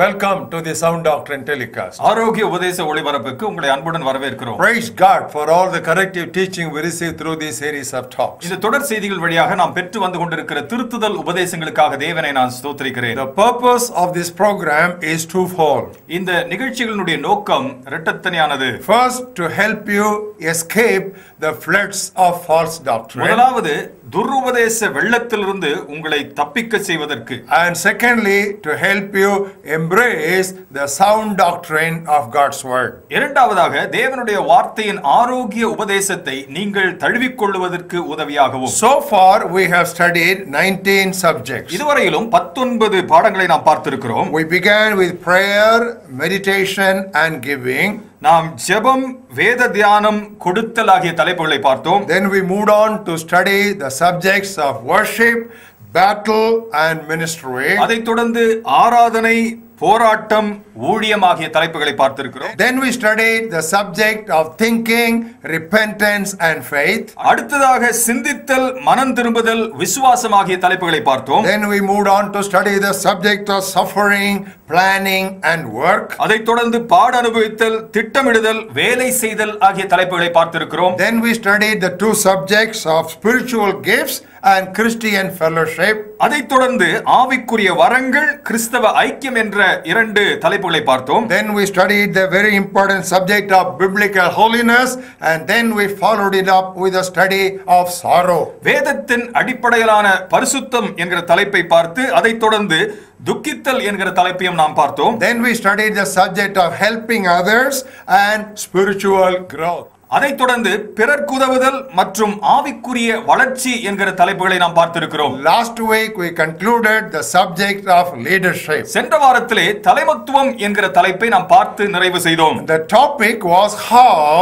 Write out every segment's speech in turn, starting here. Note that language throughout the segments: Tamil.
Welcome to the Sound Doctrine telecast. ஆரோக்கிய உபதேச ஒளிபரப்புக்கு உங்களை அன்புடன் வரவேற்கிறோம் Praise God for all the corrective teaching we receive through this series of talks. இந்த தொடர் செய்திகள் வழியாக நாம் பெற்று வந்து கொண்டிருக்கிற திருத்துதல் உபதேசங்களுக்காக தேவனை நான் ஸ்தோத்திரிக்கிறேன் The purpose of this program is twofold. இந்த நிகழ்ச்சிகளினுடைய நோக்கம் இரட்டத்தனையானது First, to help you escape the floods of false doctrine. முதலாவது துருபதேச வெள்ளத்திலிருந்து உங்களை தப்பிக்க செய்வதற்கு And secondly, to help you embrace the sound doctrine of God's Word. இரண்டாவதாக தேவனுடைய வார்த்தையின் ஆரோக்கிய உபதேசத்தை நீங்கள் தழுவிக்கொள்வதற்கு உதவியாகவும் So far, we have studied 19 subjects. இதுவரையிலும் பத்தொன்பது பாடங்களை நாம் பார்த்திருக்கிறோம் We began with prayer, meditation, and giving. நாம் ஜெபம் வேத தியானம் கொடுத்தல் ஆகிய தலைப்புகளை பார்த்தோம் Then we moved on to study the subjects of worship, battle, and ministry. அதைத் தொடர்ந்து ஆராதனை போராட்டம் ஊழியம் ஆகிய தலைப்புகளை பார்த்திருக்கிறோம் Then we studied the subject of thinking, repentance, and faith. அடுத்ததாக சிந்தித்தல் மனம் திரும்புதல் விசுவாசம் ஆகிய தலைப்புகளை பார்த்தோம் Then we moved on to study the subject of suffering, planning, and work. அதைத் தொடர்ந்து பாட அனுபவித்தல் திட்டமிடுதல் வேலை செய்தல் ஆகிய தலைப்புகளை பார்த்திருக்கிறோம் Then we studied the two subjects of spiritual gifts and Christian fellowship. அதைத் தொடர்ந்து ஆவிக்குரிய வரங்கள் கிறிஸ்தவ ஐக்கியம் என்ற இரண்டு தலைப்புகளை பார்த்தோம் Then we studied the very important subject of biblical holiness, and then we followed it up with a study of sorrow. வேதத்தின் அடிப்படையிலான பரிசுத்தம் என்கிற தலைப்பை பார்த்து அதைத் தொடர்ந்து துக்கித்தல் என்கிற தலைப்பையும் நாம் பார்த்தோம் Then we studied the subject of helping others and spiritual growth. அதைத் தொடர்ந்து பிறர்க்குதவுதல் மற்றும் ஆவிக்குரிய வளர்ச்சி என்கிற தலைப்புகளை நாம் பார்த்திருக்கிறோம் Last week we concluded the subject of leadership. சென்ற வாரத்திலே தலைமத்துவம் என்கிற தலைப்பை நாம் பார்த்து நிறைவு செய்தோம் The topic was how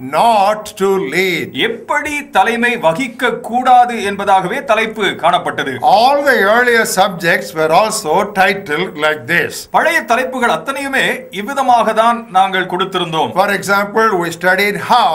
not to lead. எப்படி தலைமை வகிக்க கூடாது என்பதாகவே தலைப்பு காணப்பட்டது All the earlier subjects were also titled like this. பழைய தலைப்புகள் அத்தனையுமே இவ்விதமாக தான் நாங்கள் கொடுத்திருந்தோம் For example, we studied how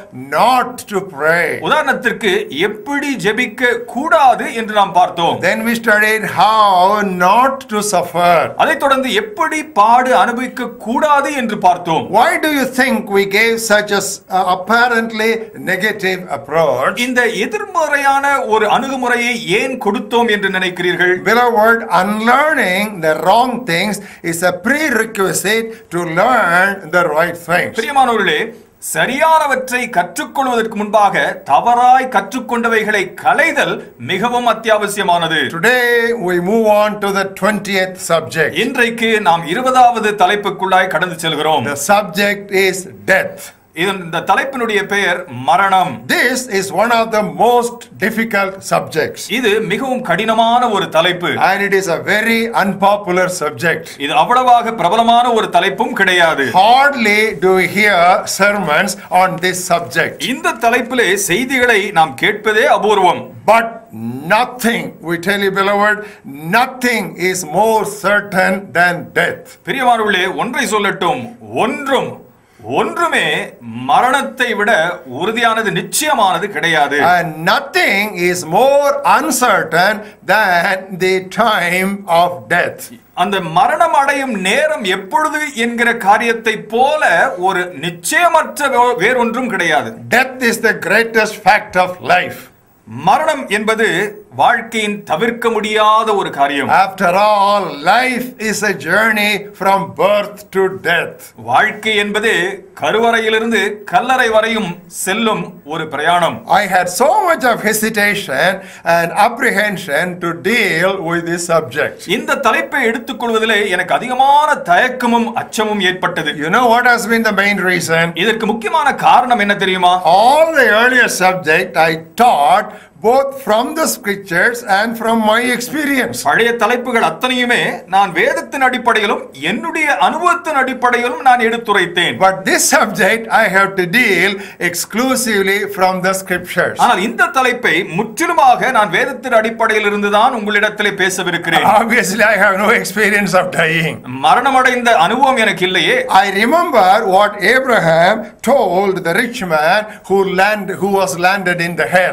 not to pray. உதாரணத்திற்கு எப்படி ஜெபிக்க கூடாது என்று நாம் பார்த்தோம் Then we studied how not to suffer. அதைத் தொடர்ந்து எப்படி பாடு அனுபவிக்க கூடாது என்று பார்த்தோம் Why do you think we gave such a s- uh, apparently negative approach? இந்த எதிர்மறையான ஒரு அணுகுமுறையை ஏன் கொடுத்தோம் என்று நினைக்கிறீர்கள் Beloved, unlearning the wrong things is a prerequisite to learn the right things. பிரியமானவர்களே சரியானவற்றை கற்றுக்கொள்வதற்கு முன்பாக தவறாய் கற்றுக்கொண்டவைகளை களைதல் மிகவும் அத்தியாவசியமானது Today we move on to the 20th subject. இன்றைக்கு நாம் இருபதாவது தலைப்புக்குள்ளாய் கடந்து செல்கிறோம் The subject is death. இதன் இந்த தலைப்பினுடைய பெயர் மரணம் This is one of the most difficult subjects. இது மிகவும் கடினமான ஒரு தலைப்பு And it is a very unpopular subject. இது அவ்வளவாக பிரபலமான ஒரு தலைப்பும் கிடையாது Hardly do we hear sermons on this subject. இந்த தலைப்பிலே செய்திகளை நாம் கேட்பதே அபூர்வம் But nothing, we tell you, beloved, nothing is more certain than death. பிரியமானவர்களே ஒன்றை சொல்லட்டும் ஒன்றும் ஒன்றுமே மரணத்தை விட உறுதியானது நிச்சயமானது கிடையாது And nothing is more uncertain than the time of death. அந்த மரணம் அடையும் நேரம் எப்பொழுது என்கிற காரியத்தை போல ஒரு நிச்சயமற்ற வே- வேறொன்றும் கிடையாது Death is the greatest fact of life. மரணம் என்பது வாழ்க்கையின் தவிர்க்க முடியாத ஒரு காரியம் After all, life is a journey from birth to death. வாழ்க்கை என்பது கருவறையிலிருந்து கல்லறை வரையும் செல்லும் ஒரு பிரயாணம் I had so much of hesitation and apprehension to deal with this subject. இந்த தலைப்பை எடுத்துக்கொள்வதிலே எனக்கு அதிகமான தயக்கமும் அச்சமும் ஏற்பட்டது You know what has been the main reason? இதற்கு முக்கியமான காரணம் என்ன தெரியுமா All the earlier subject I taught both from the scriptures and from my experience. பழைய தலைப்புகள் அத்தனையுமே நான் வேதத்தின் அடிப்படையிலும் என்னுடைய அனுபவத்தின் அடிப்படையிலும் நான் எடுத்துரைத்தேன் But this subject I have to deal exclusively from the scriptures. ஆனால் இந்த தலைப்பை முற்றிலுமாக நான் வேதத்தின் அடிப்படையில் இருந்துதான் உங்களிடத்திலே பேசவிருக்கிறேன் Obviously, I have no experience of dying. மரணமடைந்த அனுபவம் எனக்கு இல்லையே I remember what Abraham told the rich man who land who was landed in the hell.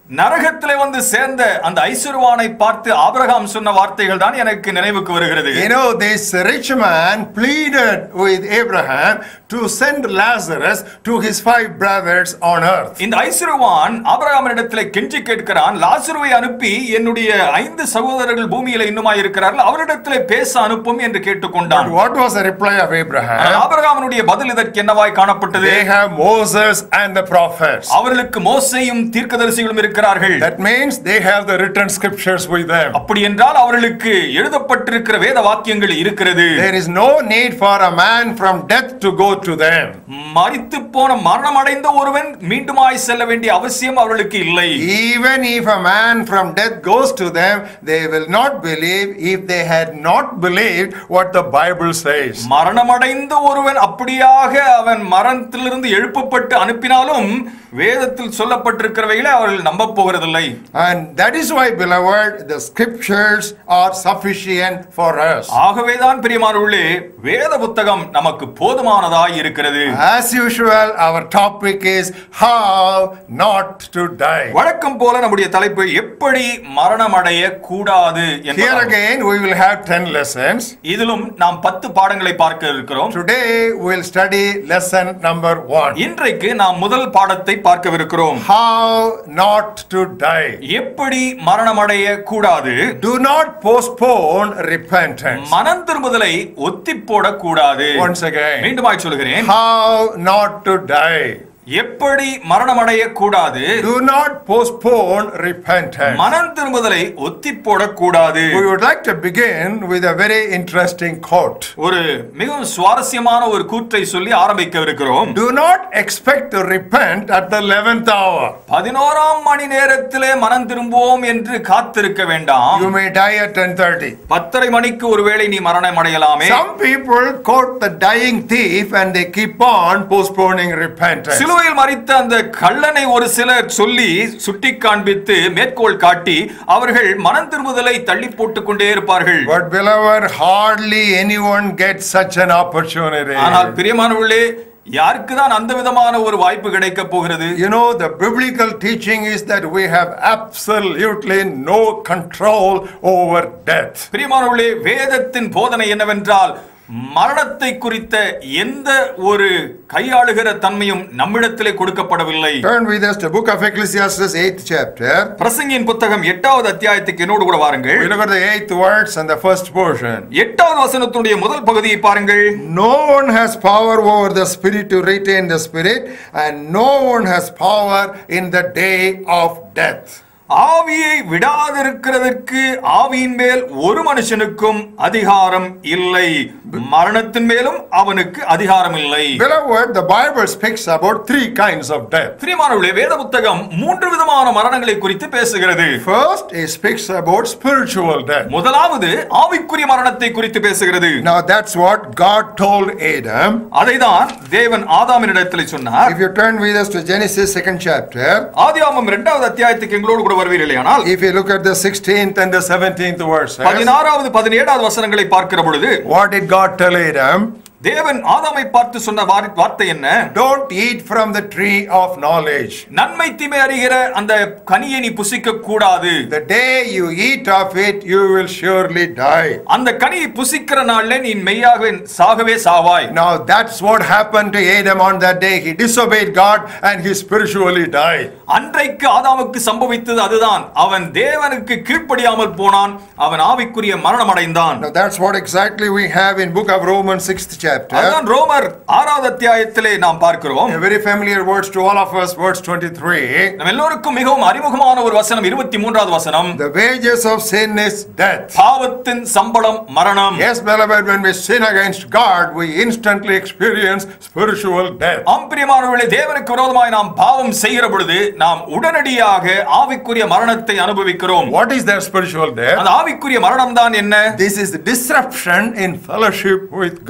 நரகத்திலே வந்து சேர்ந்த அந்த ஐஸ்வர்வானை பார்த்து ஆபிரகாம் சொன்ன வார்த்தைகள் தான் எனக்கு நினைவுக்கு வருகிறது You know, this rich man pleaded with Abraham to send Lazarus to his five brothers on earth. இந்த ஐஸ்வர்வான் ஆபிரகாமிடத்திலே கெஞ்சி கேட்கிறான் லாசுருவை அனுப்பி என்னுடைய ஐந்து சகோதரர்கள் பூமியில இன்னுமாய் இருக்கிறார்கள் அவரிடத்திலே பேச அனுப்பும் என்று கேட்டுக்கொண்டான் What was the reply of ஆனால் Abraham? ஆபிரகாமினுடைய பதில் இதற்கு என்னவாய் காணப்பட்டது They have Moses and the prophets. அவர்களுக்கு மோசையும் தீர்க்கதரிசிகளும் இருக்கிறார்கள் That means they have the written scriptures with them. அப்படி என்றால் அவர்களுக்கு எழுதப்பட்டிருக்கிற வேத வாக்கியங்கள் இருக்கிறது There is no need for a man from death to go to them. மரித்து போன மரணம் அடைந்த ஒருவன் மீண்டுமாய் செல்ல வேண்டிய அவசியம் அவர்களுக்கு இல்லை Even if a man from death goes to them, they will not believe if they had not believed what the Bible says. மரணமடைந்த ஒருவன் அப்படியாக அவன் மரணத்திலிருந்து எழுப்பப்பட்டு அனுப்பினாலும் வேதத்தில் சொல்லப்பட்டிருக்கிறவைகளை அவர்கள் நம்ப போகிறதில்லை And that is why, beloved, the scriptures are sufficient for us. ஆகவேதான் பிரியமானவர்களே வேத புத்தகம் நமக்கு போதுமானதாய் இருக்கிறது As usual, our topic is how not to die. வழக்கம் போல நம்முடைய தலைப்பு எப்படி மரணமடைய கூடாது Here என்பதாகும். again, we will have 10 lessons. இதிலும் நாம் பத்து பாடங்களை பார்க்க இருக்கிறோம் Today, we'll study lesson number one. இன்றைக்கு நாம் முதல் பாடத்தை பார்க்கவிருக்கிறோம் How not to die. எப்படி மரணமடைய கூடாது Do not postpone repentance. மனம் திரும்புதலை ஒத்தி போடக் கூடாது Once again. மீண்டுமாய் சொல்கிறேன் How not to die. எப்படி மரணமடைய கூடாது Do not postpone repentance. மனம் திரும்புதலை ஒத்தி போடக் கூடாது We would like to begin with a very interesting quote. ஒரு மிகவும் சுவாரஸ்யமான ஒரு கூற்றை சொல்லி ஆரம்பிக்கவிருக்கிறோம் Do not expect to repent at the 11th hour. பதினோராம் மணி நேரத்திலே மனம் திரும்புவோம் என்று காத்திருக்க வேண்டாம் You may die at 10:30. பத்தரை மணிக்கு ஒருவேளை நீ மரணம் அடையலாமே Some people quote the dying thief and they keep on postponing repentance. சிலுவையில் மறித்த அந்த கள்ளனை ஒரு சிலர் சொல்லி சுட்டி காண்பித்து மேற்கோள் காட்டி அவர்கள் மனம் திரும்புதலை தள்ளி போட்டுக் கொண்டே இருப்பார்கள் But beloved, hardly anyone gets such an opportunity. ஆனால் பிரியமானவர்களே யாருக்கு தான் அந்த விதமான ஒரு வாய்ப்பு கிடைக்க போகிறது You know, the biblical teaching is that we have absolutely no control over death. பிரியமானவர்களே வேதத்தின் போதனை என்னவென்றால் மரணத்தை குறித்த எந்த ஒரு கையாளுகிற தன்மையும் நம்மிடத்திலே கொடுக்கப்படவில்லை Turn with us to book of Ecclesiastes, 8th chapter. பிரசங்கியின் புத்தகம் எட்டாவது அத்தியாயத்துக்கு என்னோடு கூட வாருங்கள் We look at the eighth words and the first portion. எட்டாவது வசனத்துடைய முதல் பகுதியை பாருங்கள் No one has power over the spirit to retain the spirit, and no one has power in the day of death. ஆவியை விடாதிருக்கிறதற்கு ஆவியின் மேல் ஒரு மனுஷனுக்கும் அதிகாரம் இல்லை மரணத்தின் மேலும் அவனுக்கு அதிகாரம் இல்லை Beloved, the Bible speaks about three kinds of death. பிரியமானவர்களே வேத புத்தகம் மூன்று விதமான மரணங்களை குறித்து பேசுகிறது First, it speaks about spiritual death. முதலாவது ஆவிக்குரிய மரணத்தை குறித்து பேசுகிறது Now, that's what God told Adam. அதைதான் தேவன் ஆதாமினிடத்தில் சொன்னார் If you turn with us to Genesis, second chapter, ஆதியாமம் இரண்டாவது அத்தியாயத்துக்கு எங்களோடு கூட வருவீர்களே ஆனால் if you look at the 16th and the 17th verses, பதினாறாவது பதினேழாவது வசனங்களை பார்க்கிற பொழுது what did God tell Adam? தேவன் ஆதாமை பார்த்து சொன்ன வாரி- வார்த்தை என்ன Don't eat from the tree of knowledge. நன்மை தீமை அறிகிற அந்த கனியை நீ புசிக்க கூடாது The day you eat of it, you will surely die. அந்த கனியை புசிக்கிற நாள்ல நீ மெய்யாக சாகவே சாவாய் Now that's what happened to Adam on that day. He disobeyed God and he spiritually died. அன்றைக்கு ஆதாமுக்கு சம்பவித்தது அதுதான் அவன் தேவனுக்கு கீழ்ப்படியாமல் போனான் அவன் ஆவிக்குரிய மரணம் அடைந்தான் Now that's what exactly we have in book of Romans 6th chapter. அதுதான் ரோமர் ஆறாவது அத்தியாயத்திலே நாம் பார்க்கிறோம் A very familiar words to all of us, verse 23. நம்ம எல்லோருக்கும் மிகவும் அறிமுகமான ஒரு வசனம் இருபத்தி மூன்றாவது வசனம் The wages of sin is death. பாவத்தின் சம்பளம் மரணம் Yes, beloved, when we sin against God, we instantly experience spiritual death. ஆம்பிரியமானவர்களே தேவனுக்கு விரோதமாய் நாம் பாவம் செய்கிற பொழுது நாம் உடனடியாக ஆவிக்குரிய மரணத்தை அனுபவிக்கிறோம் What is their spiritual death? அந்த ஆவிக்குரிய மரணம் தான் என்ன This is disruption in fellowship with God.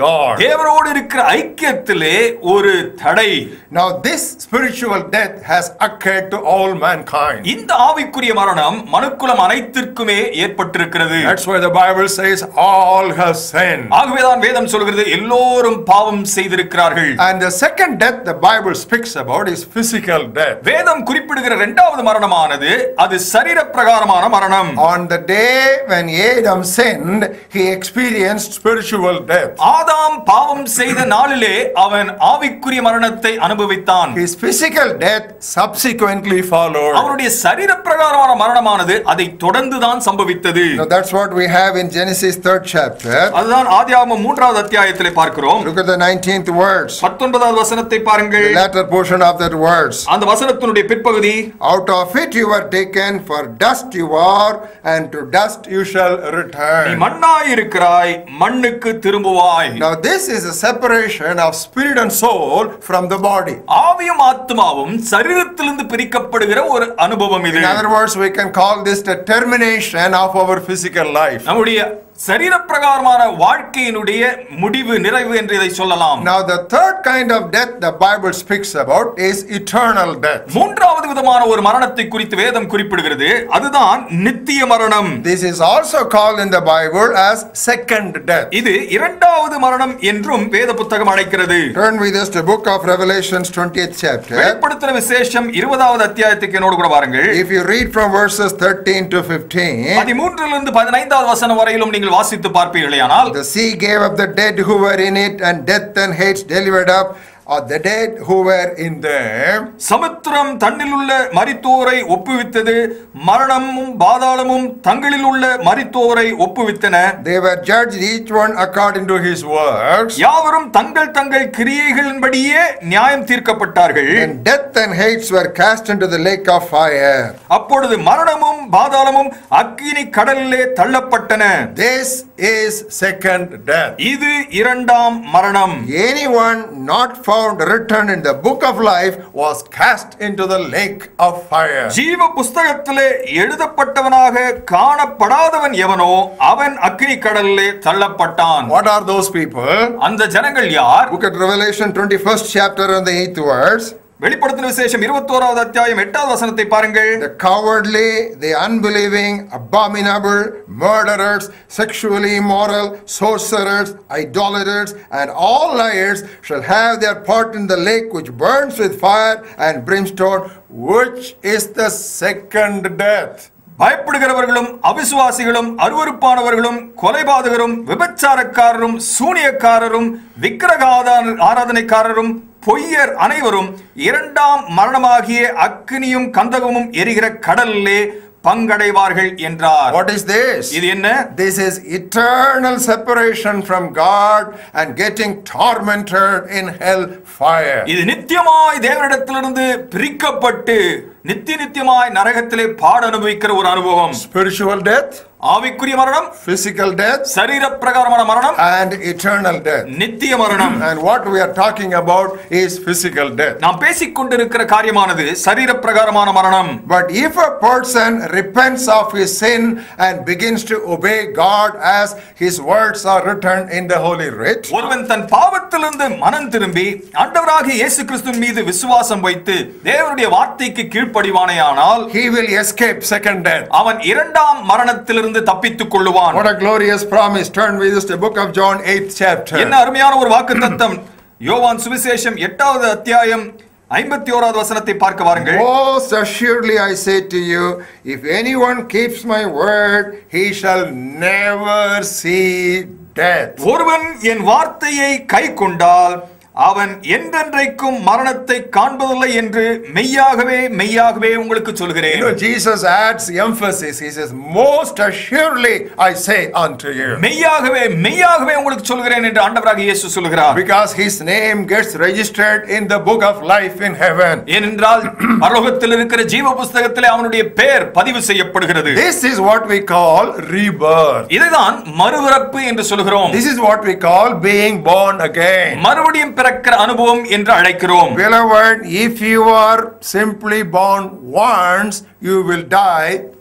தேவனோடு இருக்கிற ஐக்கியத்திலே ஒரு தடை Now, this spiritual death has occurred to all mankind. இந்த ஆவிக்குரிய மரணம் மனுக்குலம் அனைத்திற்குமே ஏற்பட்டிருக்கிறது That's why the Bible says all have sinned. ஆகவேதான் வேதம் சொல்கிறது எல்லோரும் பாவம் செய்திருக்கிறார்கள் And the second death the Bible speaks about is physical death. வேதம் குறிப்பிடுகிற இரண்டாவது மரணமானது அது சரீர பிரகாரமான மரணம் On the day when Adam sinned, he experienced spiritual death. ஆதாம் பாவம் செய்த நாளிலே அவன் ஆவிக்குரிய மரணத்தை அனுபவித்தான் His physical death subsequently followed. அவனுடைய சரீர பிரகாரமான மரணமானது அதை தொடர்ந்துதான் சம்பவித்தது Now that's what we have in Genesis 3rd chapter. அதுதான் ஆதியாகமம் மூன்றாவது அத்தியாயத்திலே பார்க்கிறோம் Look at the 19th words, பத்தொன்பதாவது வசனத்தை பாருங்கள் the latter portion of that words. அந்த வசனத்தினுடைய பிற்பகுதி Out of it you were taken, for dust you are, and to dust you shall நீ return. மண்ணாய் இருக்கிறாய் மண்ணுக்கு திரும்புவாய் Now this is a separation of spirit and soul from the body. ஆவியும் ஆத்மாவும் சரீரத்திலிருந்து பிரிக்கப்படுகிற ஒரு அனுபவம் இது In other words, we can call this the termination of our physical life. நம்முடைய சரீர பிரகாரமான வாழ்க்கையினுடைய முடிவு நிறைவு என்று இதை சொல்லலாம் Now the third kind of death the Bible speaks about is eternal death. மூன்றாவது விதமான ஒரு மரணத்தை குறித்து வேதம் குறிப்பிடுகிறது அதுதான் நித்திய மரணம் This is also called in the Bible as second death. இது இரண்டாவது மரணம் என்றும் வேத புத்தகம் அழைக்கிறது Turn with us to book of Revelations 20th chapter. வெளிப்படுத்தின விசேஷம் இருபதாவது அத்தியாயத்துக்கு என்னோடு கூட வாருங்கள் If you read from verses 13 to 15, பதிமூன்றிலிருந்து பதினைந்தாவது வசனம் வரையிலும் நீங்கள் வாசித்து பார்ப்பீர்களேயானால் the sea gave up the dead who were in it, and death and hate delivered up of the dead who were in them. சமுத்திரம் தன்னில் உள்ள மரித்தோரை ஒப்புவித்தது மரணமும் பாதாளமும் தங்களில் உள்ள மரித்தோரை ஒப்புவித்தன They were judged each one according to his works. யாவரும் தங்கள் தங்கள் கிரியைகளின்படியே நியாயம் தீர்க்கப்பட்டார்கள் And death and hates were cast into the lake of fire. அப்பொழுது மரணமும் பாதாளமும் அக்கினி கடலிலே தள்ளப்பட்டன This is second death. இது இரண்டாம் மரணம் Anyone not found written in the book of life was cast into the lake of fire. ஜீவ புஸ்தகத்திலே எழுதப்பட்டவனாக காணப்படாதவன் எவனோ அவன் அக்கினி கடலிலே தள்ளப்பட்டான் What are those people? அந்த ஜனங்கள் யார் Look at Revelation 21st chapter and the 8th verse. வெளிப்படுத்தின விசேஷம் இருபத்தோராவது அத்தியாயம் எட்டாவது வசனத்தை பாருங்கள் The cowardly, the unbelieving, abominable, murderers, sexually immoral, sorcerers, idolaters, and all liars shall have their part in the lake which burns with fire and brimstone, which is the second death. பயப்படுகிறவர்களும் அவிசுவாசிகளும் அருவருப்பானவர்களும் கொலைபாதகரும் விபச்சாரக்காரரும் சூனியக்காரரும் விக்கிரக ஆதா- ஆராதனைக்காரரும் பொய்யர் அனைவரும் இரண்டாம் மரணமாகிய அக்கினியும் கந்தகமும் எரிகிற கடலிலே பங்கடைவார்கள் என்றார் What is this? இது என்ன This is eternal separation from God and getting tormented in hell fire. இது நித்தியமாய் தேவனிடத்திலிருந்து பிரிக்கப்பட்டு நித்திய நித்தியமாய் நரகத்திலே பாட அனுபவிக்கிற ஒரு அனுபவம் Spiritual death, ஆவிக்குரிய மரணம் physical death, சரீர பிரகாரமான மரணம் and eternal death. நித்திய மரணம் And what we are talking about is physical death. நாம் பேசிக் கொண்டிருக்கிற காரியமானது சரீர பிரகாரமான மரணம் But if a person repents of his sin and begins to obey God as his words are written in the Holy Writ, ஒருவன் தன் பாவத்திலிருந்து மனம் திரும்பி ஆண்டவராகிய இயேசு கிறிஸ்துவின் மீது விசுவாசம் வைத்து தேவனுடைய வார்த்தைக்கு கீழ்ப்படிவானேயானால் he will escape second death. அவன் இரண்டாம் மரணத்திலிருந்து தப்பித்துக் கொள்ளுவான் What a glorious promise. Turn with us to the book of John 8th chapter. என்ன அருமையான ஒரு வாக்கு தத்தம் யோவான் சுவிசேஷம் எட்டாவது அத்தியாயம் ஐம்பத்தி ஓராவது வசனத்தை பார்க்க வாருங்கள் Most assuredly I say to you, if anyone keeps my word, he shall never see death. ஒருவன் என் வார்த்தையை கை கொண்டால் அவன் என்றென்றைக்கும் மரணத்தை காண்பதில்லை என்று மெய்யாகவே மெய்யாகவே உங்களுக்கு You சொல்கிறேன் know, Jesus adds emphasis. He says, Most assuredly I say unto you. மெய்யாகவே மெய்யாகவே உங்களுக்கு சொல்கிறேன் என்று ஆண்டவராக இயேசு சொல்கிறார் Because his name gets registered in the book of life in heaven. ஏனென்றால் பரலோகத்தில் இருக்கிற ஜீவ புஸ்தகத்திலே அவனுடைய பெயர் பதிவு செய்யப்படுகிறது This is what we call rebirth. இதைதான் மறுபிறப்பு என்று சொல்கிறோம் This is what we call being born again. மறுபடியும் பிறக்கிற அனுபவம் என்று அழைக்கிறோம் Beloved, if you are simply born once, you will die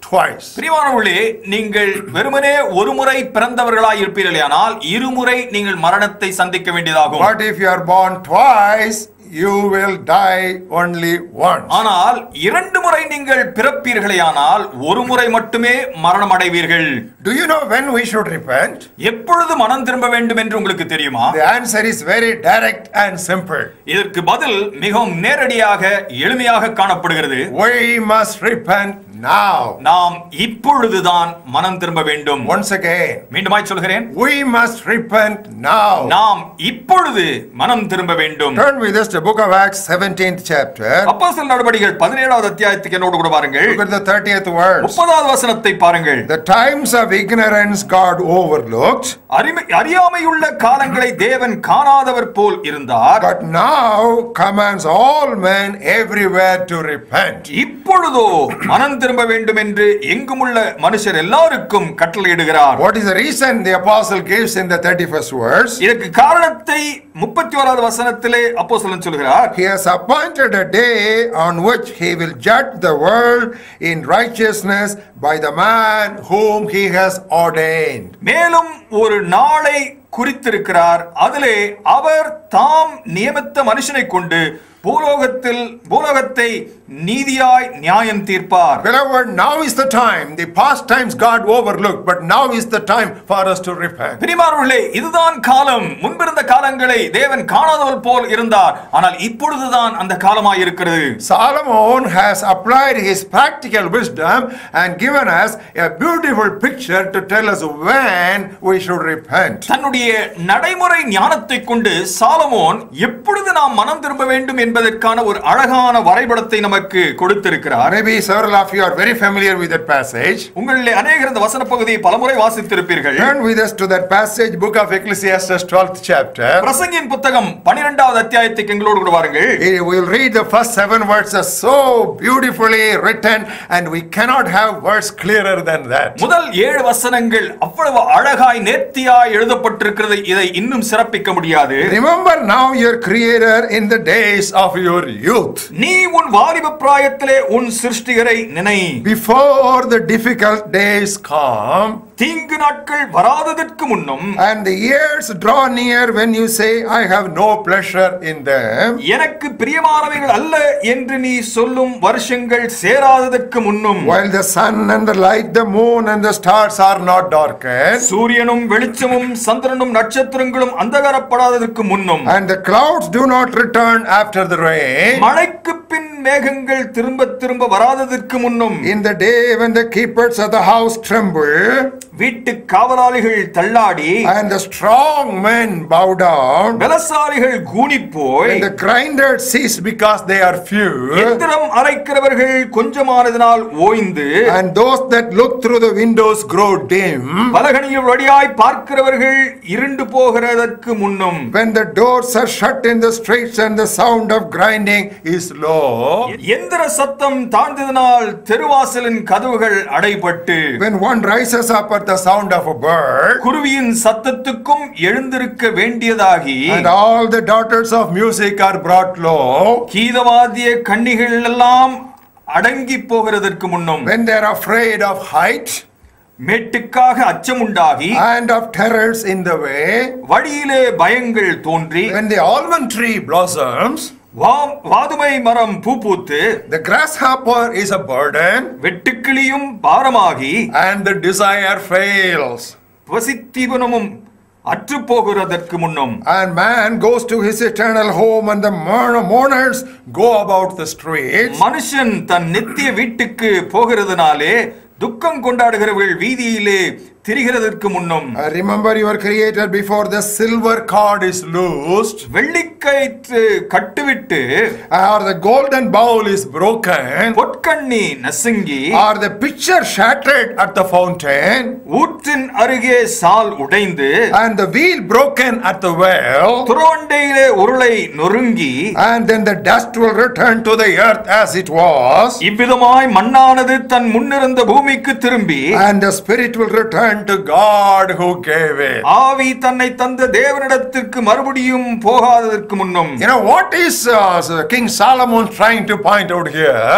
twice. பிரியமானவர்களே நீங்கள் வெறுமனே ஒரு முறை பிறந்தவர்களாய் இருப்பீர்களானால் இருமுறை நீங்கள் மரணத்தை சந்திக்க வேண்டியதாகும் But if you are born twice, you will die only once. ஆனால் இரண்டு முறை நீங்கள் பிறப்பீர்களேயானால் ஒரு முறை மட்டுமே மரணம் அடைவீர்கள் Do you know when we should repent? எப்பொழுது மனம் திரும்ப வேண்டும் என்று உங்களுக்கு தெரியுமா The answer is very direct and simple. இதற்கு பதில் மிகவும் நேரடியாக எளிமையாக காணப்படுகிறது We must repent now. நாம் இப்பொழுதுதான் மனம் திரும்ப வேண்டும் Once again, மீண்டுமாய் சொல்கிறேன் we must repent now. நாம் இப்பொழுது மனம் திரும்ப வேண்டும் Turn with us to book of Acts 17th chapter. அப்போஸ்தலர் நடவடிக்கைகள் பதினேழாவது அத்தியாயத்துக்கு என்னோடு கூட பாருங்கள் Look at the 30th verse. முப்பதாவது வசனத்தை பாருங்கள் The times of ignorance God overlooked, அறிமை அறியாமையுள்ள காலங்களை தேவன் காணாதவர் போல் இருந்தார் but now commands all men everywhere to repent. இப்பொழுதோ மனம் திரும்ப வேண்டும் என்று எங்குமுள்ள மனுஷர் எல்லாருக்கும் கட்டளையிடுகிறார் What is the reason the apostle gives in the 31st verse? இதற்கு காரணத்தை முப்பத்தி ஓராவது வசனத்திலே அப்போ சொல்கிறார் He has appointed a day on which he will judge the world in righteousness by the man whom he has ordained. மேலும் ஒரு நாளை குறித்திருக்கிறார் அதிலே அவர் தாம் நியமித்த மனுஷனை கொண்டு பூலோகத்தில் பூலோகத்தை நீதியாய் நியாயம் தீர்ப்பார் Beloved, now is the time. The past times God overlooked, but now is the time for us to repent. பிரிமார்களே இதுதான் காலம் முன்பிருந்த காலங்களை தேவன் காணாதவர் போல் இருந்தார் ஆனால் இப்பொழுதுதான் அந்த காலமாய் இருக்கிறது Solomon has applied his practical wisdom and given us a beautiful picture to tell us when we should repent. தன்னுடைய நடைமுறை ஞானத்தை கொண்டு சாலமோன் எப்பொழுது நாம் மனம் திரும்ப வேண்டும் என்பதற்கான ஒரு அழகான வரைபடத்தை நமக்கு கொடுத்திருக்கிறார் Maybe several of you are very familiar with that passage. உங்களிலே அநேகர் இந்த வசன பகுதியை பலமுறை வாசித்திருப்பீர்கள் Turn with us to that passage, book of Ecclesiastes, 12th chapter. பிரசங்கின் புத்தகம் பனிரெண்டாவது அத்தியாயத்துக்கு எங்களோடு கூட வாருங்கள் Eh, We'll read the first seven verses so beautifully written, and we cannot have words clearer than that. முதல் ஏழு வசனங்கள் அவ்வளவு அழகாய் நேர்த்தியாய் எழுதப்பட்டிருக்கிறது இதை இன்னும் சிறப்பிக்க முடியாது Remember now your Creator in the days of your youth. நீ உன் வாலிப பிராயத்திலே உன் சிருஷ்டிகரை நினை Before the difficult days come, தீங்கு நாட்கள் வராததற்கு முன்னும் and the years draw near when you say, I have no pleasure in them. எனக்கு பிரியமானவைகள் அல்ல என்று நீ சொல்லும் வருஷங்கள் சேராததற்கு முன்னும் While the sun and the light, the moon and the stars are not darkened, சூரியனும் வெளிச்சமும் சந்திரனும் நட்சத்திரங்களும் அந்தகாரப்படாததற்கு முன்னும் and the clouds do not return after the rain, மழைக்கு பின் மேகங்கள் திரும்ப திரும்ப வராததற்கு முன்னும் in the day when the keepers of the house tremble, வீட்டு காவலாளிகள் தள்ளாடி and the strong men bow down, பலசாலிகள் கூனி போய் and the grinders cease because they are few, எந்திரம் அரைக்கிறவர்கள் கொஞ்சமானதினால் ஓய்ந்து and those that look through the windows grow dim. பலகணியில் வழியாய் பார்க்கிறவர்கள் இருண்டு போகிறதற்கு முன்னும் When the doors are shut in the streets and the sound of grinding is low, எந்திர சத்தம் தாழ்ந்ததினால் தெருவாசலின் கதவுகள் அடைபட்டு when one rises up at the sound of a bird, குருவியின் சத்தத்துக்கும் எழுந்திருக்க வேண்டியதாகி and all the daughters of music are brought low, கீதவாதிய கன்னிகள் எல்லாம் அடங்கி போகிறதற்கு முன்னும் when they are afraid of height மேட்டுக்காக அச்சம் உண்டாகி and of terrors in the way, வழியிலே பயங்கள் தோன்றி when the almond tree blossoms, வா- வாதுமை மரம் பூ பூத்து the grasshopper is a burden, வெட்டுக்கிளியும் பாரமாகி and the desire fails. பசித்தீவனமும் அற்று போகிறதற்கு முன்னும் And man goes to his eternal home, and the mourn- mourners go about the streets. மனுஷன் தன் நித்திய வீட்டுக்கு போகிறதுனாலே துக்கம் கொண்டாடுகிறவர்கள் வீதியிலே திரிகிறதற்கு முன்னும் Uh, remember your creator before the silver cord is loosed, வெள்ளிக்கயிற்று கட்டுவிட்டு or the golden bowl is broken, பொற்கண்ணி நசுங்கி or the pitcher shattered at the fountain, ஊற்றின் அருகே சால் உடைந்து and the wheel broken at the well, துறவண்டையிலே உருளை நொறுங்கி and then the dust will return to the earth as it was, இவ்விதமாய் மண்ணானது தன் முன்னிருந்த பூமிக்கு திரும்பி and the spirit will return to God who gave it. ஆவி தன்னை தந்த தேவனிடத்திற்கு மறுபடியும் போகாததற்கு முன்னும் You know what is uh, King Solomon trying to point out here?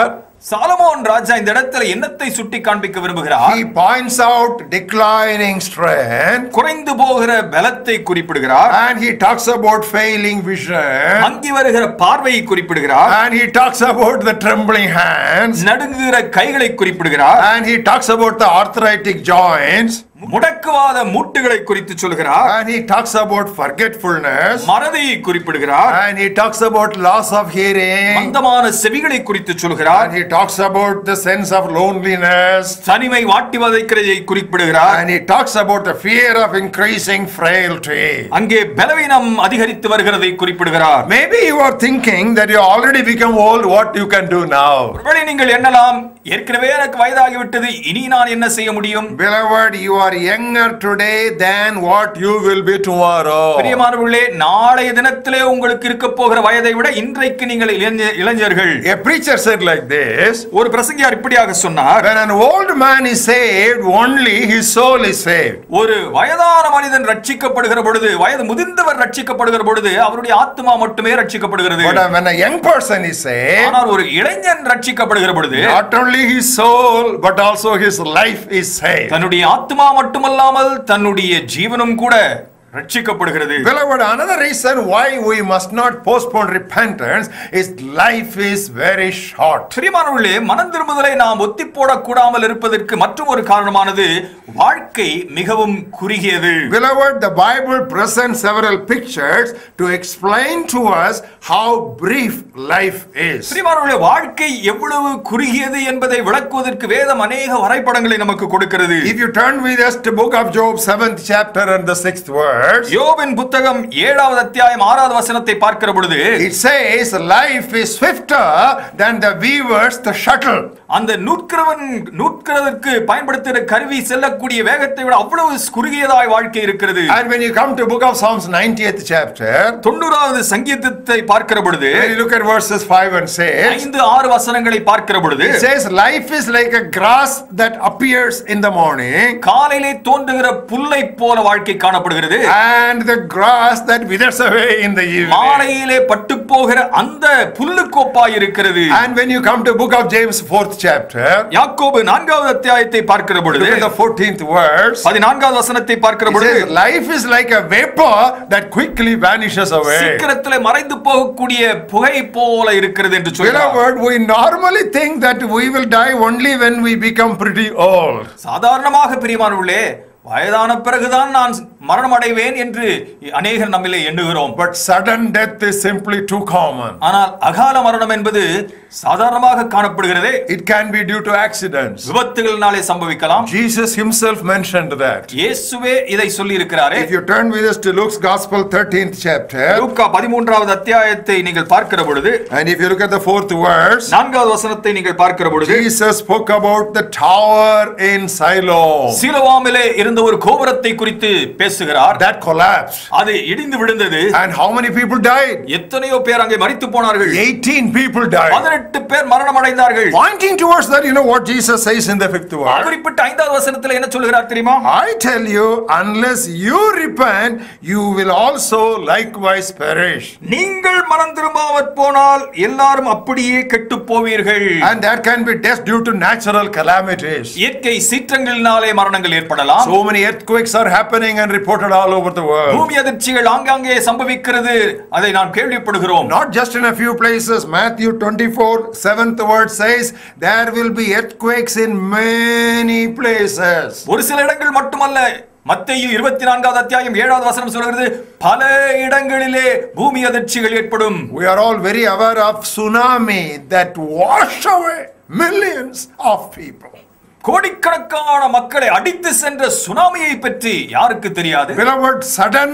சாலமோன் ராஜா இந்த இடத்துல என்னத்தை சுட்டி காண்பிக்க விரும்புகிறார் He points out declining strength குறைந்து போகிற பலத்தை குறிப்பிடுகிறார் and he talks about failing vision மங்கி வருகிற பார்வையை குறிப்பிடுகிறார் and he talks about the trembling hands நடுங்குகிற கைகளை குறிப்பிடுகிறார் and he talks about the arthritic joints முடக்குவாத மூட்டுகளை குறித்து சொல்கிறார் and he talks about forgetfulness மறதியை குறிப்பிடுகிறார் and he talks about loss of hearing மந்தமான செவிகளை குறித்து சொல்கிறார் and he talks about the sense of loneliness தனிமை வாட்டி வதைக்கிறதை குறிப்பிடுகிறார் and he talks about the fear of increasing frailty. அங்கே பலவீனம் அதிகரித்து வருகிறதை குறிப்பிடுகிறார் Maybe you are thinking that you already become old, what you can do now. ஒருவேளை நீங்கள் எண்ணலாம் ஏற்கனவே எனக்கு வயதாகிவிட்டது இனி நான் என்ன செய்ய முடியும் Beloved, you are younger today than what you will be tomorrow. பிரியமானவர்களே நாளைய தினத்திலே உங்களுக்கு இருக்க போகிற வயதை விட இன்றைக்கு நீங்கள் இளைஞ- இளைஞர்கள் A preacher said like this ஒரு பிரசங்கியார் இப்படியாக சொன்னார் When an old man is saved, only his soul is saved. ஒரு வயதான மனிதன் ரட்சிக்கப்படுகிற பொழுது வயது முதிர்ந்தவர் ரட்சிக்கப்படுகிற பொழுது அவருடைய ஆத்மா மட்டுமே ரட்சிக்கப்படுகிறது But uh, when a young person is saved, ஆனால் ஒரு இளைஞன் ரட்சிக்கப்படுகிற பொழுது not only his soul, but also his life is saved. தன்னுடைய ஆத்மா மட்டுமல்லாமல் தன்னுடைய ஜீவனும் கூட ரட்சிக்கப்படுகிறது Beloved, another reason why we must not postpone repentance is life is very short. பிரியமானவர்களே மனம் திரும்புதலை நாம் ஒத்தி போடக்கூடாமல் இருப்பதற்கு மற்றும் ஒரு காரணமானது வாழ்க்கை மிகவும் குறுகியது Beloved, the Bible presents several pictures to explain to us how brief life is. பிரியமானவர்களே வாழ்க்கை எவ்வளவு குறுகியது என்பதை விளக்குவதற்கு வேதம் அநேக வரைபடங்களை நமக்கு கொடுக்கிறது If you turn with us to book of Job, 7th chapter and the 6th verse, யோபின் புத்தகம் ஏழாவது அத்தியாயம் ஆறாவது வசனத்தை பார்க்கிற பொழுது it says life is swifter than the weavers the shuttle. அந்த நூற்கிறவன் நூற்கிறதற்கு பயன்படுத்துகிற கருவி செல்லக்கூடிய வேகத்தை விட அவ்வளவு குறுகியதாய் வாழ்க்கை இருக்கிறது And when you come to book of Psalms 90th chapter, தொண்ணூறாவது சங்கீதத்தை பார்க்கிற பொழுது when you look at verses 5 and 6, ஐந்து ஆறு வசனங்களை பார்க்கிற பொழுது it says life is like a grass that appears in the morning காலையிலே தோன்றுகிற புல்லை போல வாழ்க்கை காணப்படுகிறது and the grass that withers away in the evening. மாலையிலே பட்டு போகிற அந்த புல்லுக்கோப்பாய் இருக்கிறது And when you come to book of James 4th chapter, யாக்கோபு நான்காவது அத்தியாயத்தை பார்க்கிற பொழுது look at the 14th verse, பதினான்காவது வசனத்தை பார்க்கிற it பொழுது says life is like a vapor that quickly vanishes away. சீக்கிரத்திலே மறைந்து போகக்கூடிய புகை போல இருக்கிறது என்று சொல்கிறார் Beloved, we normally think that we will die only when we become pretty old. சாதாரணமாக பிரியமானவர்களே வயதான பிறகுதான் நான் மரணம் அடைவேன் என்று அநேகர் நம்மிலே எண்ணுகிறோம் But sudden death is simply too common. ஆனால் அகால மரணம் என்பது சாதாரணமாக காணப்படுகிறதே It can be due to accidents. விபத்துகளினாலே சம்பவிக்கலாம் Jesus himself mentioned that. இயேசுவே இதை சொல்லி இருக்கிறாரே If you turn with us to Luke's Gospel, 13th chapter, லூக்கா பதிமூன்றாவது அத்தியாயத்தை நீங்கள் பார்க்கிற பொழுது and if you look at the fourth verse, நான்காவது வசனத்தை நீங்கள் பார்க்கிற பொழுது Jesus spoke about the tower in Siloam சீலவாமிலே இருந்த ஒரு கோபுரத்தை குறித்து பேசுகிறார் that collapsed. அது இடிந்து விழுந்தது And how many people died? எத்தனையோ பேர் அங்கே மரித்து போனார்கள் 18 people died. பதினெட்டு பேர் மரணம் அடைந்தார்கள் Pointing towards that, you know what Jesus says in the fifth verse? குறிப்பிட்ட ஐந்தாவது வசனத்துல என்ன சொல்கிறார் தெரியுமா I tell you, unless you repent, you will also likewise perish. நீங்கள் மனம் திரும்பாமற் போனால் எல்லாரும் அப்படியே கெட்டு போவீர்கள் And there can be death due to natural calamities. இயற்கை சீற்றங்களினாலே மரணங்கள் ஏற்படலாம் So many earthquakes are happening and reported all over the world. பூமி அதிர்ச்சிகள் ஆங்காங்கே சம்பவிக்கிறது அதை நாம் கேள்விப்படுகிறோம் Not just in a few places. Matthew 24, 7th word says, there will be earthquakes in many places. ஒரு சில இடங்கள் மட்டுமல்ல மத்தேயு இருபத்தி நான்காவது அத்தியாயம் ஏழாவது வசனம் சொல்கிறது பல இடங்களிலே பூமி அதிர்ச்சிகள் ஏற்படும் We are all very aware of tsunami that wash away millions of people. கோடிக்கணக்கான மக்களை அடித்து சென்ற சுனாமியை பற்றி யாருக்கு தெரியாது Beloved, sudden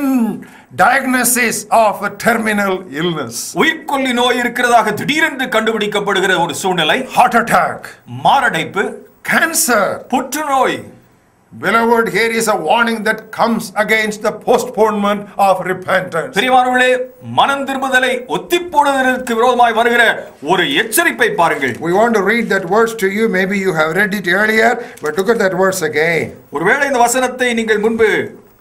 diagnosis of a terminal illness, உயிர்கொல்லி நோய் இருக்கிறதாக திடீரென்று கண்டுபிடிக்கப்படுகிற ஒரு சூழ்நிலை heart attack, மாரடைப்பு cancer. புற்றுநோய் Beloved, here is a warning that comes against the postponement of repentance. பிரியமானவர்களே மனம் திரும்புதலை ஒத்தி போடுவதற்கு விரோதமாய் வருகிற ஒரு எச்சரிப்பை பாருங்கள் We want to read that verse to you. Maybe you have read it earlier, but look at that verse again. ஒருவேளை இந்த வசனத்தை நீங்கள் முன்பு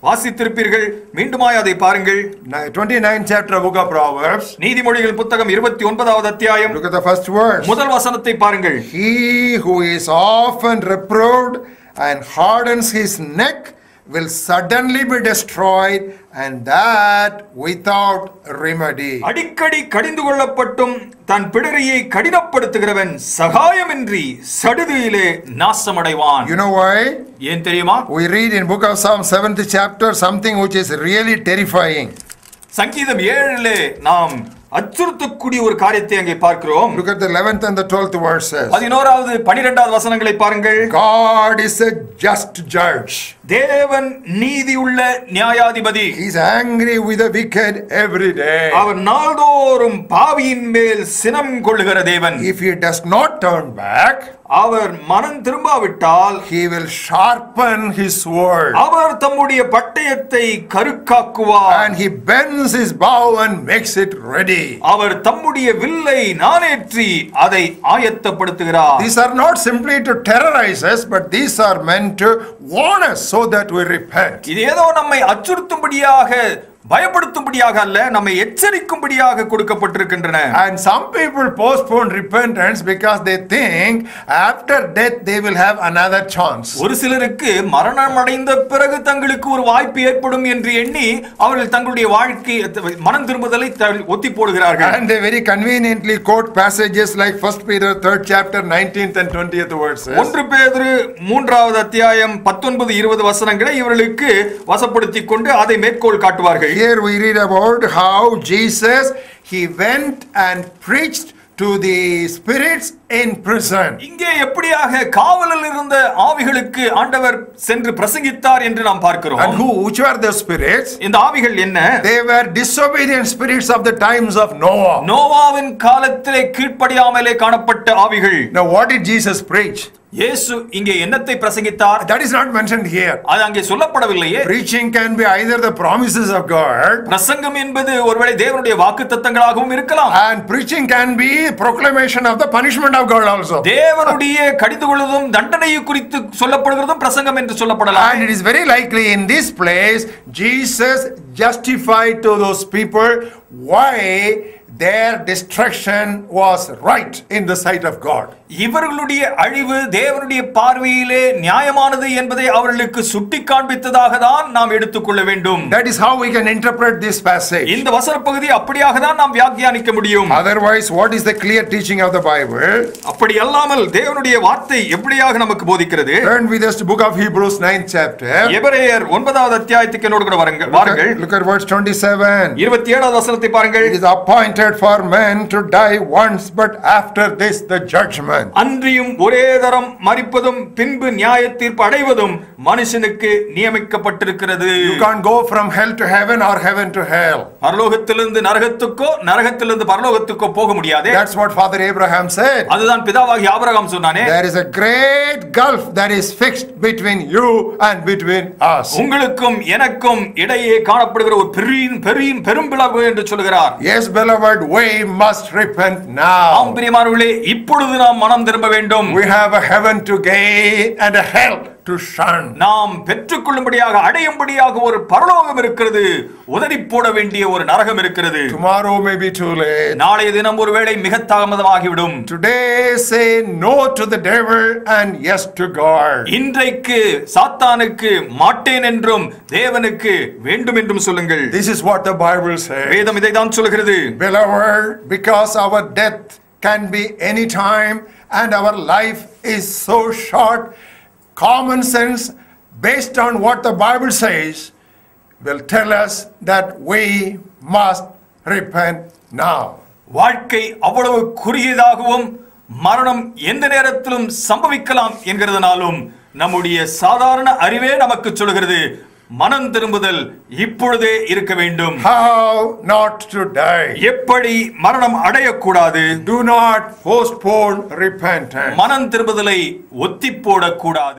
வாசித்திருப்பீர்கள் மீண்டுமாய் அதை பாருங்கள் Ni- 29th chapter of book of Proverbs. நீதிமொழிகள் புத்தகம் இருபத்தி ஒன்பதாவது அத்தியாயம் Look at the first verse. முதல் வசனத்தை பாருங்கள் He who is often reproved and hardens his neck will suddenly be destroyed, and that without remedy. அடிக்கடி கடிந்து கொள்ளப்பட்டும் தன் பிடரியை கடினப்படுத்துகிறவன் சகாயமின்றி சடுதியிலே நாசமடைவான் You know why? ஏன் தெரியுமா We read in book of Psalm 7th chapter something which is really terrifying. சங்கீதம் ஏழிலே நாம் அச்சுறுத்தக்கூடிய ஒரு காரியத்தை அங்கே பார்க்கிறோம் Look at the 11th and the 12th verses. பதினோராவது பனிரெண்டாவது வசனங்களை பாருங்கள் God is a just judge. தேவன் நீதியுள்ள நியாயாதிபதி He's angry with the wicked every day. அவர் நாள்தோறும் பாவியின் மேல் சினம் கொள்ளுகிற தேவன் If he does not turn back, அவர் மனம் திரும்பாவிட்டால் he will sharpen his word. அவர் தம்முடைய பட்டயத்தை கருக்காக்குவார் And he bends his bow and makes it ready. அவர் தம்முடைய வில்லை நானேற்றி அதை ஆயத்தப்படுத்துகிறார் These are not simply to terrorize us, but these are meant to warn us so that we repent. இது ஏதோ நம்மை அச்சுறுத்தும்படியாக பயப்படுத்தும்படியாக அல்ல நம்மை எச்சரிக்கும்படியாக கொடுக்கப்பட்டிருக்கின்றன And some people postpone repentance because they think after death they will have another chance. ஒரு சிலருக்கு மரணம் அடைந்த பிறகு தங்களுக்கு ஒரு வாய்ப்பு ஏற்படும் என்று எண்ணி அவர்கள் தங்களுடைய வாழ்க்கை மனம் திரும்புதலை த- ஒத்தி போடுகிறார்கள் And they very conveniently quote passages like 1 Peter 3rd chapter 19th and 20th verses. ஒன்று பேதுரு மூன்றாவது அத்தியாயம் பத்தொன்பது இருபது வசனங்களை இவர்களுக்கு வசப்படுத்திக் கொண்டு அதை மேற்கோள் காட்டுவார்கள் Here we read about how Jesus he went and preached to the spirits in prison. இங்கே எப்படியாக காவலில் இருந்த ஆவிகளுக்கு ஆண்டவர் சென்று பிரசங்கித்தார் என்று நாம் பார்க்கிறோம் And who which were the spirits? இந்த ஆவிகள் என்ன They were disobedient spirits of the times of Noah. நோவாவின் காலத்திலே கீழ்ப்படியாமலே காணப்பட்ட ஆவிகள் Now what did Jesus preach? இயேசு இங்கே என்னத்தை பிரசங்கித்தார் That is not mentioned here. அது அங்கே சொல்லப்படவில்லையே Preaching can be either the promises of God பிரசங்கம் என்பது ஒருவேளை தேவனுடைய வாக்கு தத்தங்களாகவும் இருக்கலாம் and preaching can be proclamation of the punishment of God also. தேவனுடைய கடிந்து கொள்வதும் தண்டனையை குறித்து சொல்லப்படுகிறதும் பிரசங்கம் என்று சொல்லப்படலாம் And it is very likely in this place, Jesus justified to those people why their destruction was right in the sight of God. இவர்களுடைய அழிவு தேவனுடைய பார்வையிலே நியாயமானது என்பதை அவர்களுக்கு சுட்டி காண்பித்ததாக தான் நாம் எடுத்துக்கொள்ள வேண்டும் That is how we can interpret this passage. இந்த வசன பகுதி அப்படியாக தான் நாம் வியாக்கியானிக்க முடியும் Otherwise, what is the clear teaching of the Bible? அப்படி அல்லாமல் தேவனுடைய வார்த்தை எப்படியாக நமக்கு போதிக்கிறது Turn with us to book of Hebrews 9th chapter. எபிரேயர் ஒன்பதாவது அத்தியாயத்துக்கு என்னோடு கூட வாருங்கள் Look வாருங்கள் at, look at verse 27. இருபத்தி ஏழாவது வசனத்தை பாருங்கள் It is appointed for men to die once, but after this the judgment. அன்றியும் ஒரே தரம் மறிப்பதும் பின்பு நியாய தீர்ப்பு அடைவதும் மனுஷனுக்கு நியமிக்கப்பட்டிருக்கிறது You can't go from hell to heaven or heaven to hell. பரலோகத்திலிருந்து நரகத்துக்கோ நரகத்திலிருந்து பரலோகத்துக்கோ போக முடியாது That's what Father Abraham said. அதுதான் பிதாவாகி ஆபிரகாம் சொன்னானே There is a great gulf that is fixed between you and between us. உங்களுக்கும் எனக்கும் இடையே காணப்படுகிற ஒரு பெரிய பெரிய பெரும்பிளவு என்று சொல்கிறார் Yes, beloved, we must repent ஆம் now. பிரியமானவர்களே இப்பொழுது நாம் மனம் திரும்ப வேண்டும் We have a heaven to gain and a hell to shun. நாம் பெற்றுக்கொள்ளும்படியாக அடையும்படியாக ஒரு பரலோகம் இருக்கிறது உதறி போட வேண்டிய ஒரு நரகம் இருக்கிறது Tomorrow may be too late. நாளைய தினம் ஒருவேளை மிக தாமதமாகிவிடும் Today, say no to the devil and yes to God. இன்றைக்கு சாத்தானுக்கு மாட்டேன் என்றும் தேவனுக்கு வேண்டும் என்றும் சொல்லுங்கள் This is what the Bible says. வேதம் இதை தான் சொல்கிறது Beloved, because our death can be any time and our life is so short, common sense, based on what the Bible says, will tell us that we must repent now. வாழ்க்கை அவ்வளவு குறுகியதாகவும் மரணம் எந்த நேரத்திலும் சம்பவிக்கலாம் என்கிறதுனாலும் நம்முடைய சாதாரண அறிவே நமக்கு சொல்கிறது மனம் திரும்புதல் இப்பொழுதே இருக்க வேண்டும் How not to die? எப்படி மரணம் அடையக்கூடாது Do not postpone repentance. மனம் திரும்புதலை ஒத்தி போடக்கூடாது